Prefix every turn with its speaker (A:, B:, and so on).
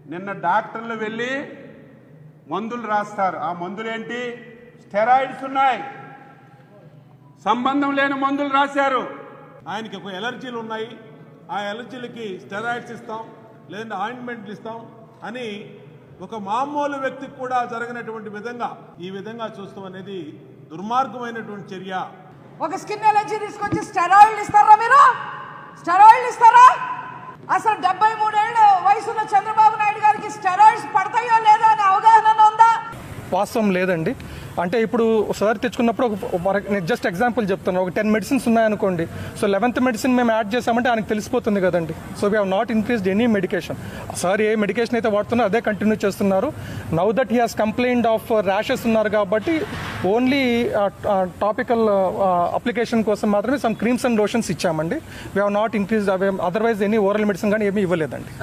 A: నిన్న డాక్టర్లు వెళ్ళి మందులు రాస్తారు ఆ మందులు ఏంటి స్టెరాయిడ్స్ ఉన్నాయి సంబంధం లేని మందులు రాశారు
B: ఆయనకి ఒక ఎలర్జీలు ఉన్నాయి ఆ ఎలర్జీలకి స్టెరాయిడ్స్ ఇస్తాం లేదంటే ఆయింట్మెంట్లు ఇస్తాం అని ఒక మామూలు వ్యక్తికి కూడా జరగనటువంటి విధంగా ఈ విధంగా చూస్తాం అనేది దుర్మార్గమైనటువంటి చర్య
C: ఒక స్కిన్ ఎలర్జీ తీసుకొచ్చి స్టెరాయిడ్లు ఇస్తారా మీరు స్టెరాయిడ్లు ఇస్తారా అసలు డెబ్బై మూడేళ్ళు వయసున్న చంద్రబాబు నాయుడు గారికి స్టెరాయిడ్స్ పడతాయో లేదో అని అవగాహన ఉందా
D: వాస్తవం లేదండి అంటే ఇప్పుడు సార్ తెచ్చుకున్నప్పుడు ఒక నేను జస్ట్ ఎగ్జాంపుల్ చెప్తాను ఒక టెన్ మెడిసిన్స్ ఉన్నాయనుకోండి సో లెవెన్త్ మెడిసిన్ మేము యాడ్ చేసామంటే ఆయనకు తెలిసిపోతుంది కదండి so we have not increased any medication sir ఏ మెడికేషన్ అయితే వాడుతున్నారో అదే కంటిన్యూ చేస్తున్నారు now that he has complaint of rashes ఉన్నారు కాబట్టి ఓన్లీ టాపికల్ అప్లికేషన్ కోసం మాత్రమే సమ్ క్రీమ్స్ అండ్ లోషన్స్ ఇచ్చామండి we have not increase otherwise any oral medicine కానీ ఏమీ ఇవ్వలేదండి